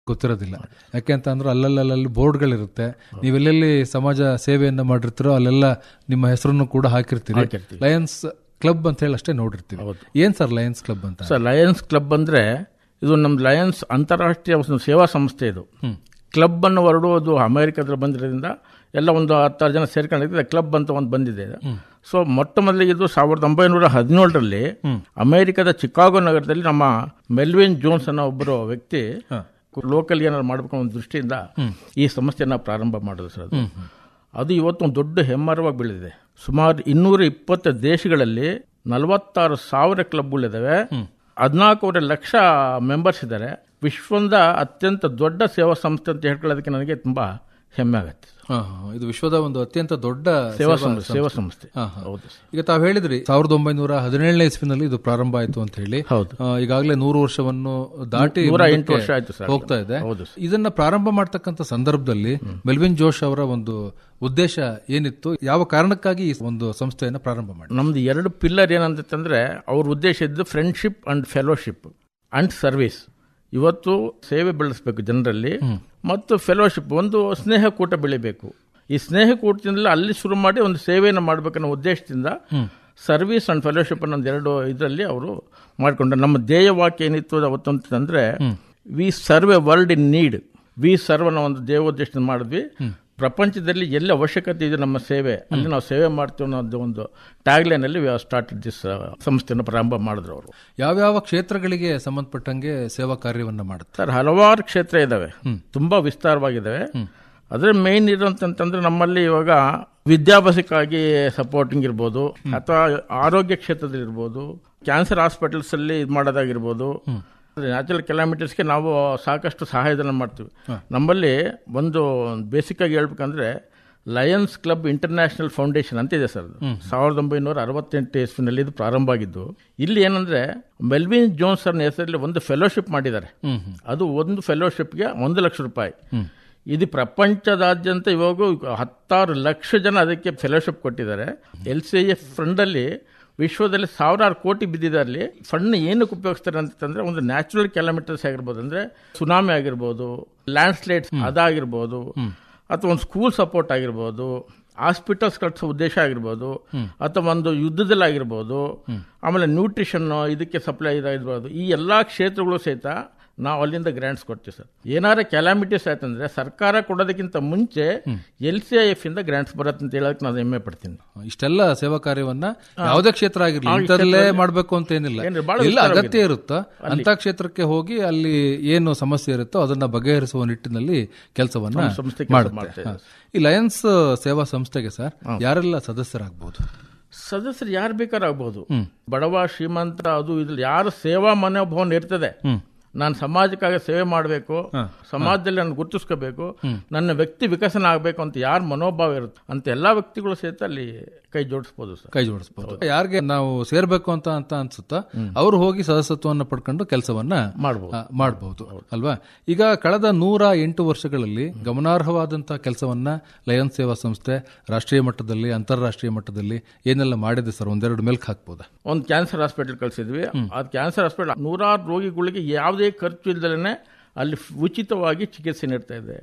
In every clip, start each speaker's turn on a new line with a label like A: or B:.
A: ಗೊತ್ತಿರೋದಿಲ್ಲ ಯಾಕೆಂತ ಅಂದ್ರೆ ಅಲ್ಲಲ್ಲಿ ಬೋರ್ಡ್ಗಳಿರುತ್ತೆ ನೀವೆಲ್ಲೆಲ್ಲಿ ಸಮಾಜ ಸೇವೆಯನ್ನ ಮಾಡಿರ್ತೀರೋ ಅಲ್ಲೆಲ್ಲ ನಿಮ್ಮ ಹೆಸರನ್ನು ಕೂಡ ಹಾಕಿರ್ತೀರಿ
B: ಹಾಕಿರ್ತೀವಿ.
A: ಲಯನ್ಸ್ ಕ್ಲಬ್ ಅಂತ ಹೇಳಿ ಅಷ್ಟೇ ನೋಡಿರ್ತೀವಿ ಏನ್ ಸರ್ ಲಯನ್ಸ್ ಕ್ಲಬ್ ಅಂತ
B: ಸರ್ ಲಯನ್ಸ್ ಕ್ಲಬ್ ಅಂದ್ರೆ ಇದು ನಮ್ಮ ಲಯನ್ಸ್ ಅಂತಾರಾಷ್ಟ್ರೀಯ ಒಂದು ಸೇವಾ ಸಂಸ್ಥೆ ಇದು ಕ್ಲಬ್ ಅನ್ನೋ ವರ್ಡು ಅದು ಅಮೆರಿಕದಲ್ಲಿ ಬಂದಿರೋದ್ರಿಂದ ಎಲ್ಲ ಒಂದು ಹತ್ತಾರು ಜನ ಸೇರ್ಕೊಂಡಿದೆ ಕ್ಲಬ್ ಅಂತ ಒಂದು ಬಂದಿದೆ ಸೊ ಮೊಟ್ಟ ಮೊದಲಿಗೆ ಇದು ಸಾವಿರದ ಒಂಬೈನೂರ ಹದಿನೇಳರಲ್ಲಿ ಅಮೆರಿಕದ ಚಿಕಾಗೋ ನಗರದಲ್ಲಿ ನಮ್ಮ ಮೆಲ್ವಿನ್ ಜೋನ್ಸ್ ಅನ್ನೋ ಒಬ್ಬರು ವ್ಯಕ್ತಿ ಲೋಕಲ್ ಏನಾದ್ರು ಮಾಡಬೇಕು ಅನ್ನೋ ದೃಷ್ಟಿಯಿಂದ ಈ ಸಂಸ್ಥೆಯನ್ನ ಪ್ರಾರಂಭ ಮಾಡಿದ್ರು ಸರ್ ಅದು ಅದು ಇವತ್ತು ಒಂದು ದೊಡ್ಡ ಹೆಮ್ಮರವಾಗಿ ಬೆಳೆದಿದೆ ಸುಮಾರು ಇನ್ನೂರ ಇಪ್ಪತ್ತು ದೇಶಗಳಲ್ಲಿ ನಲವತ್ತಾರು ಸಾವಿರ ಕ್ಲಬ್ಗಳಿದ್ದಾವೆ ಹದಿನಾಲ್ಕೂವರೆ ಲಕ್ಷ ಮೆಂಬರ್ಸ್ ಇದ್ದಾರೆ ವಿಶ್ವದ ಅತ್ಯಂತ ದೊಡ್ಡ ಸೇವಾ ಸಂಸ್ಥೆ ಅಂತ ಹೇಳ್ಕೊಳ್ಳೋದಕ್ಕೆ ನನಗೆ ತುಂಬಾ ಹೆಮ್ಮೆ ಆಗುತ್ತೆ
A: ಹಾ, ಹಾ. ಇದು ವಿಶ್ವದ ಒಂದು ಅತ್ಯಂತ ದೊಡ್ಡ
B: ಸೇವಾ
A: ಸೇವಾ
B: ಸಂಸ್ಥೆ ಸೇವಾ ಸಂಸ್ಥೆ
A: ಹಾ, ಹಾ.
B: ಹೌದು ಸರ್.
A: ಈಗ ತಾವು ಹೇಳಿದ್ರಿ ಸಾವಿರದ ಒಂಬೈನೂರ ಹದಿನೇಳನೇ ಇಸ್ವಿನಲ್ಲಿ ಇದು ಪ್ರಾರಂಭ ಆಯ್ತು ಅಂತ ಹೇಳಿ
B: ಹೌದು.
A: ಆ, ಈಗಾಗಲೇ ನೂರು ವರ್ಷವನ್ನು ದಾಟಿ
B: ನೂರ
A: ಮುಂದಕ್ಕೆ
B: ಎಂಟು ವರ್ಷ ಆಯ್ತು ಸರ್.
A: ಹೋಗ್ತಾ ಇದೆ
B: ಹೌದು ಸರ್.
A: ಇದನ್ನ ಪ್ರಾರಂಭ ಮಾಡ್ತಕ್ಕಂಥ ಸಂದರ್ಭದಲ್ಲಿ ಮೆಲ್ವಿನ್ ಜೋಶ್ ಅವರ ಒಂದು ಉದ್ದೇಶ ಏನಿತ್ತು ಯಾವ ಕಾರಣಕ್ಕಾಗಿ ಈ ಒಂದು ಸಂಸ್ಥೆಯನ್ನ ಪ್ರಾರಂಭ ಮಾಡಿ
B: ನಮ್ದು ಎರಡು ಪಿಲ್ಲರ್ ಏನಂತಂದ್ರೆ ಅವ್ರ ಉದ್ದೇಶ ಇದ್ದು friendship and fellowship and service ಇವತ್ತು ಸೇವೆ ಬೆಳೆಸಬೇಕು ಜನರಲ್ಲಿ ಮತ್ತು ಫೆಲೋಶಿಪ್ ಒಂದು ಸ್ನೇಹ ಕೂಟ ಬೆಳಿಬೇಕು ಈ ಸ್ನೇಹ ಕೂಟದಿಂದ ಅಲ್ಲಿ ಶುರು ಮಾಡಿ ಒಂದು ಸೇವೆಯನ್ನು ಮಾಡಬೇಕನ್ನೋ ಉದ್ದೇಶದಿಂದ ಸರ್ವಿಸ್ ಅಂಡ್ ಫೆಲೋಶಿಪ್ ಅನ್ನೋ ಎರಡು ಇದರಲ್ಲಿ ಅವರು ಮಾಡಿಕೊಂಡ್ರು ನಮ್ಮ ಧ್ಯೇಯ ವಾಕ್ಯ ಏನಿತ್ತು ಅವತ್ತು ಅಂತಂದ್ರೆ we serve a world in need we serve ಅನ್ನೋ ಒಂದು ಧ್ಯೇಯೋದ್ದೇಶದಿಂದ ಮಾಡಿದ್ವಿ ಪ್ರಪಂಚದಲ್ಲಿ ಎಲ್ಲಿ ಅವಶ್ಯಕತೆ ಇದೆ ನಮ್ಮ ಸೇವೆ ಅಲ್ಲಿ ನಾವು ಸೇವೆ ಮಾಡ್ತೀವಿ ಅನ್ನೋದು ಒಂದು ಟ್ಯಾಗ್ಲೈನ್ ಅಲ್ಲಿ ಸ್ಟಾರ್ಟ್ ದಿಸ್ ಸಂಸ್ಥೆಯನ್ನು ಪ್ರಾರಂಭ ಮಾಡಿದ್ರು ಅವರು
A: ಯಾವ್ಯಾವ ಕ್ಷೇತ್ರಗಳಿಗೆ ಸಂಬಂಧಪಟ್ಟಂಗೆ ಸೇವಾ ಕಾರ್ಯವನ್ನ ಮಾಡುತ್ತೆ
B: ಸರ್ ಹಲವಾರು ಕ್ಷೇತ್ರ ಇದಾವೆ ತುಂಬಾ ವಿಸ್ತಾರವಾಗಿದ್ದಾವೆ ಅದ್ರ ಮೇನ್ ಇರೋಂತಂದ್ರೆ ನಮ್ಮಲ್ಲಿ ಇವಾಗ ವಿದ್ಯಾಭ್ಯಾಸಕ್ಕಾಗಿ ಸಪೋರ್ಟಿಂಗ್ ಇರ್ಬೋದು ಅಥವಾ ಆರೋಗ್ಯ ಕ್ಷೇತ್ರದಲ್ಲಿ ಇರ್ಬೋದು ಕ್ಯಾನ್ಸರ್ ಹಾಸ್ಪಿಟಲ್ಸ್ ಅಲ್ಲಿ ಇದು ಮಾಡೋದಾಗಿರ್ಬೋದು ನ್ಯಾಚುರಲ್ ಕೆಲಾಮಿಟೀಸ್ಗೆ ನಾವು ಸಾಕಷ್ಟು ಸಹಾಯಧನ ಮಾಡ್ತೀವಿ ನಮ್ಮಲ್ಲಿ ಒಂದು ಬೇಸಿಕ್ ಆಗಿ ಹೇಳ್ಬೇಕಂದ್ರೆ ಲಯನ್ಸ್ ಕ್ಲಬ್ ಇಂಟರ್ನ್ಯಾಷನಲ್ ಫೌಂಡೇಶನ್ ಅಂತ ಇದೆ ಸರ್ ಅದು. ಸಾವಿರದ ಒಂಬೈನೂರ ಅರವತ್ತೆಂಟು ಇಸ್ವಿನಲ್ಲಿ ಇದು ಪ್ರಾರಂಭ ಆಗಿದ್ದು ಇಲ್ಲಿ ಏನಂದ್ರೆ ಮೆಲ್ವಿನ್ ಜೋನ್ಸ್ ಅವ್ರ ಹೆಸರಲ್ಲಿ ಒಂದು ಫೆಲೋಶಿಪ್ ಮಾಡಿದ್ದಾರೆ ಅದು ಒಂದು ಫೆಲೋಶಿಪ್ಗೆ ಒಂದು ಲಕ್ಷ ರೂಪಾಯಿ ಇದು ಪ್ರಪಂಚದಾದ್ಯಂತ ಇವಾಗ ಹತ್ತಾರು ಲಕ್ಷ ಜನ ಅದಕ್ಕೆ ಫೆಲೋಶಿಪ್ ಕೊಟ್ಟಿದ್ದಾರೆ ಎಲ್ ಸಿ ಎಫ್ ಫಂಡಲ್ಲಿ ವಿಶ್ವದಲ್ಲಿ ಸಾವಿರಾರು ಕೋಟಿ ಬಿದ್ದಿದ್ದಾರೆ ಫಂಡ್ ಏನಕ್ಕೆ ಉಪಯೋಗಿಸ್ತಾರೆ ಅಂತಂದ್ರೆ ಒಂದು ನ್ಯಾಚುರಲ್ ಕೆಲೋಮೀಟರ್ಸ್ ಆಗಿರ್ಬೋದು ಅಂದ್ರೆ ಸುನಾಮಿ ಆಗಿರ್ಬೋದು ಲ್ಯಾಂಡ್ ಸ್ಲೈಡ್ಸ್ ಅದಾಗಿರ್ಬೋದು ಅಥವಾ ಒಂದು ಸ್ಕೂಲ್ ಸಪೋರ್ಟ್ ಆಗಿರ್ಬೋದು ಹಾಸ್ಪಿಟಲ್ಸ್ ಕಟ್ಸೋ ಉದ್ದೇಶ ಆಗಿರ್ಬೋದು ಅಥವಾ ಒಂದು ಯುದ್ಧದಲ್ಲಿ ಆಗಿರ್ಬೋದು ಆಮೇಲೆ ನ್ಯೂಟ್ರಿಷನ್ ಇದಕ್ಕೆ ಸಪ್ಲೈ ಇದಾಗಿರ್ಬೋದು ಈ ಎಲ್ಲಾ ಕ್ಷೇತ್ರಗಳು ಸಹಿತ ನಾವು ಅಲ್ಲಿಂದ ಗ್ರಾಂಟ್ಸ್ ಕೊಡ್ತೀವಿ ಸರ್ ಏನಾರ ಕೆಲಾಮಿಟೀಸ್ ಆಯ್ತಂದ್ರೆ ಸರ್ಕಾರ ಕೊಡೋದಕ್ಕಿಂತ ಮುಂಚೆ ಎಲ್ ಸಿ ಐ ಎಫ್ ಇಂದ ಗ್ರಾಂಟ್ಸ್ ಬರುತ್ತೆ ಅಂತ ಹೇಳಕ್ ನಾನು ಹೆಮ್ಮೆ ಪಡ್ತೀನಿ
A: ಇಷ್ಟೆಲ್ಲ ಸೇವಾ ಕಾರ್ಯವನ್ನ ಯಾವುದೇ ಕ್ಷೇತ್ರ ಆಗಿರ್ಲಿ ಇಂಥದ್ರಲ್ಲೇ ಮಾಡ್ಬೇಕು ಅಂತ ಏನಿಲ್ಲ
B: ಏನಿಲ್ಲ, ಬಹಳ
A: ಎಲ್ಲ
B: ವಿಸ್ತಾರವಾಗಿದೆ.
A: ಅಗತ್ಯ ಇರುತ್ತೋ ಅಂತ ಕ್ಷೇತ್ರಕ್ಕೆ ಹೋಗಿ ಅಲ್ಲಿ ಏನು ಸಮಸ್ಯೆ ಇರುತ್ತೋ ಅದನ್ನ ಬಗೆಹರಿಸುವ ನಿಟ್ಟಿನಲ್ಲಿ ಕೆಲಸವನ್ನ
B: ಸಂಸ್ಥೆ ಕೆಲ್ಸ
A: ಮಾಡುತ್ತೆ
B: ಮಾಡ್ತಾ
A: ಹಾ. ಈ ಲಯನ್ಸ್ ಸೇವಾ ಸಂಸ್ಥೆಗೆ ಸರ್ ಯಾರೆಲ್ಲ ಸದಸ್ಯರಾಗಬಹುದು
B: ಸದಸ್ಯರು ಯಾರು ಬೇಕಾದ್ರೂ ಆಗ್ಬಹುದು ಬಡವ ಶ್ರೀಮಂತ ಅದು ಇದ್ರಲ್ಲಿ ಯಾರು ಸೇವಾ ಮನೋಭಾವನೆ ಇರ್ತದೆ ನಾನು ಸಮಾಜಕ್ಕಾಗಿ ಸೇವೆ ಮಾಡಬೇಕು ಸಮಾಜದಲ್ಲಿ ನಾನು ಗುರುತಿಸ್ಕೋಬೇಕು ನನ್ನ ವ್ಯಕ್ತಿ ವಿಕಸನ ಆಗಬೇಕು ಅಂತ ಯಾರ ಮನೋಭಾವ ಇರುತ್ತೆ ಅಂತ ಎಲ್ಲಾ ವ್ಯಕ್ತಿಗಳು ಸಹಿತ ಅಲ್ಲಿ ಕೈ ಜೋಡಿಸ್ಬೋದು ಸರ್
A: ಕೈ ಜೋಡಿಸಬಹುದು ಯಾರಿಗೆ ನಾವು ಸೇರ್ಬೇಕು ಅಂತ ಅಂತ ಅನ್ಸುತ್ತಾ ಅವರು ಹೋಗಿ ಸದಸ್ಯತ್ವವನ್ನು ಪಡ್ಕೊಂಡು ಕೆಲಸವನ್ನ
B: ಮಾಡ್ಬೋದು.
A: ಮಾಡಬಹುದು ಅಲ್ವಾ ಈಗ ಕಳೆದ ನೂರ ಎಂಟು ವರ್ಷಗಳಲ್ಲಿ ಗಮನಾರ್ಹವಾದಂತಹ ಕೆಲಸವನ್ನ ಲಯನ್ಸ್ ಸೇವಾ ಸಂಸ್ಥೆ ರಾಷ್ಟ್ರೀಯ ಮಟ್ಟದಲ್ಲಿ ಅಂತಾರಾಷ್ಟ್ರೀಯ ಮಟ್ಟದಲ್ಲಿ ಏನೆಲ್ಲ ಮಾಡಿದೆ ಸರ್ ಒಂದೆರಡು ಮೇಲ್ಕ್ ಹಾಕ್ಬೋದಾ
B: ಒಂದು ಕ್ಯಾನ್ಸರ್ ಹಾಸ್ಪಿಟಲ್ ಕಳಿಸಿದ್ವಿ ಆ ಕ್ಯಾನ್ಸರ್ ಹಾಸ್ಪಿಟಲ್ ನೂರಾರು ರೋಗಿಗಳಿಗೆ ಯಾವುದೇ ಖರ್ಚು ಇಲ್ದಲೇ ಅಲ್ಲಿ ಉಚಿತವಾಗಿ ಚಿಕಿತ್ಸೆ ನೀಡ್ತಾ ಇದೆ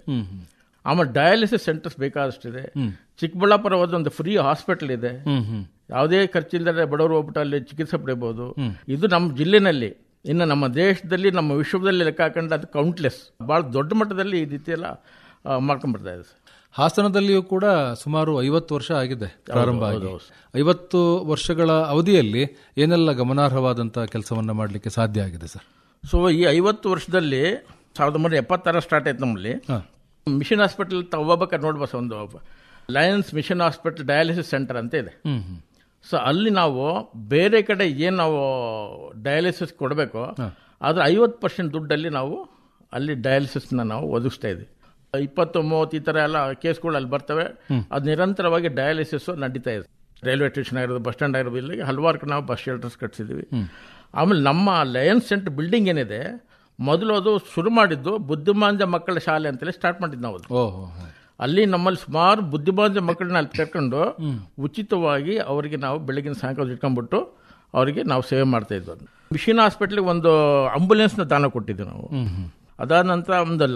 B: ಆಮೇಲೆ ಡಯಾಲಿಸಿಸ್ ಸೆಂಟರ್ಸ್ ಬೇಕಾದಷ್ಟಿದೆ ಚಿಕ್ಕಬಳ್ಳಾಪುರ ಹೋದ ಒಂದು ಫ್ರೀ ಹಾಸ್ಪಿಟಲ್ ಇದೆ ಯಾವುದೇ ಖರ್ಚಿಲ್ಲದೆ ಬಡವರು ಹೋಗ್ಬಿಟ್ಟು ಅಲ್ಲಿ ಚಿಕಿತ್ಸೆ ಪಡೆಯಬಹುದು ಇದು ನಮ್ಮ ಜಿಲ್ಲೆನಲ್ಲಿ ಇನ್ನು ನಮ್ಮ ದೇಶದಲ್ಲಿ ನಮ್ಮ ವಿಶ್ವದಲ್ಲಿ ಲೆಕ್ಕ ಹಾಕೊಂಡ್ರೆ ಅದು ಕೌಂಟ್ಲೆಸ್ ಬಹಳ ದೊಡ್ಡ ಮಟ್ಟದಲ್ಲಿ ಈ ರೀತಿ ಎಲ್ಲ ಆ, ಮಾಡ್ಕೊಂಡ್ ಬರ್ತಾ ಇದೆ ಸರ್
A: ಹಾಸನದಲ್ಲಿಯೂ ಕೂಡ ಸುಮಾರು ಐವತ್ತು ವರ್ಷ ಆಗಿದೆ ಪ್ರಾರಂಭ ಆಗಿ ಐವತ್ತು ವರ್ಷಗಳ ಅವಧಿಯಲ್ಲಿ ಏನೆಲ್ಲ ಗಮನಾರ್ಹವಾದಂತಹ ಕೆಲಸವನ್ನ ಮಾಡಲಿಕ್ಕೆ ಸಾಧ್ಯ ಆಗಿದೆ ಸರ್
B: ಸೊ ಈ ಐವತ್ತು ವರ್ಷದಲ್ಲಿ ಸಾವಿರದ ಒಂಬೈನೂರ ಎಪ್ಪತ್ತಾರ ಸ್ಟಾರ್ಟ್ ಆಯ್ತು ನಮ್ಮಲ್ಲಿ
A: ಹಾ.
B: ಮಿಷನ್ ಹಾಸ್ಪಿಟಲ್ ಹೋಗ್ಬೇಕಾದ್ರೆ ನೋಡ್ಬಸ್ ಒಂದು lions mission hospital dialysis centre ಅಂತ ಇದೆ
A: ಹ್ಮ್ ಹ್ಮ್
B: ಸೊ ಅಲ್ಲಿ ನಾವು ಬೇರೆ ಕಡೆ ಏನು ನಾವು ಡಯಾಲಿಸಿಸ್ ಕೊಡಬೇಕು ಅದ್ರ ಐವತ್ತು ಪರ್ಸೆಂಟ್ ದುಡ್ಡಲ್ಲಿ ನಾವು ಅಲ್ಲಿ ಡಯಾಲಿಸಿಸ್ನ ನಾವು ಒದಗಿಸ್ತಾ ಇದ್ವಿ ಇಪ್ಪತ್ತು ಮೂವತ್ತು ಈ ಥರ ಎಲ್ಲ ಕೇಸ್ಗಳು ಅಲ್ಲಿ ಬರ್ತವೆ ಅದು ನಿರಂತರವಾಗಿ ಡಯಾಲಿಸಿಸ್ ನಡೀತಾ ಇದೆ ರೈಲ್ವೆ ಸ್ಟೇಷನ್ ಆಗಿರೋದು ಬಸ್ ಸ್ಟ್ಯಾಂಡ್ ಆಗಿರೋದು ಇಲ್ಲಿಗೆ ಹಲವಾರು ಕಡೆ ನಾವು ಬಸ್ ಶೆಲ್ಟರ್ಸ್ ಕಟ್ಸಿದ್ದೀವಿ ಆಮೇಲೆ ನಮ್ಮ ಲಯನ್ಸ್ ಸೆಂಟರ್ ಬಿಲ್ಡಿಂಗ್ ಏನಿದೆ ಮೊದಲು ಅದು ಶುರು ಮಾಡಿದ್ದು ಬುದ್ಧಿಮಾಂದ್ಯ ಮಕ್ಕಳ ಶಾಲೆ ಅಂತೇಳಿ ಸ್ಟಾರ್ಟ್ ಮಾಡಿದ್ದು ನಾವು ಅದು.
A: ಓಹೋ
B: ಅಲ್ಲಿ ನಮ್ಮಲ್ಲಿ ಸುಮಾರು ಬುದ್ಧಿಮಾಂದ್ಯ ಮಕ್ಕಳನ್ನ ಅಲ್ಲಿ ಕರ್ಕೊಂಡು ಉಚಿತವಾಗಿ ಅವರಿಗೆ ನಾವು ಬೆಳಗಿನ ಸಾಯಂಕಾಲ ಇಟ್ಕೊಂಡ್ಬಿಟ್ಟು ಅವರಿಗೆ ನಾವು ಸೇವೆ ಮಾಡ್ತಾ ಇದ್ವಿ ಮಿಷಿನ್ ಹಾಸ್ಪಿಟ್ಲಿಗೆ ಒಂದು ಆಂಬುಲೆನ್ಸ್ನ ದಾನ ಕೊಟ್ಟಿದ್ವಿ ನಾವು ಅದಾದ ನಂತರ ಒಂದು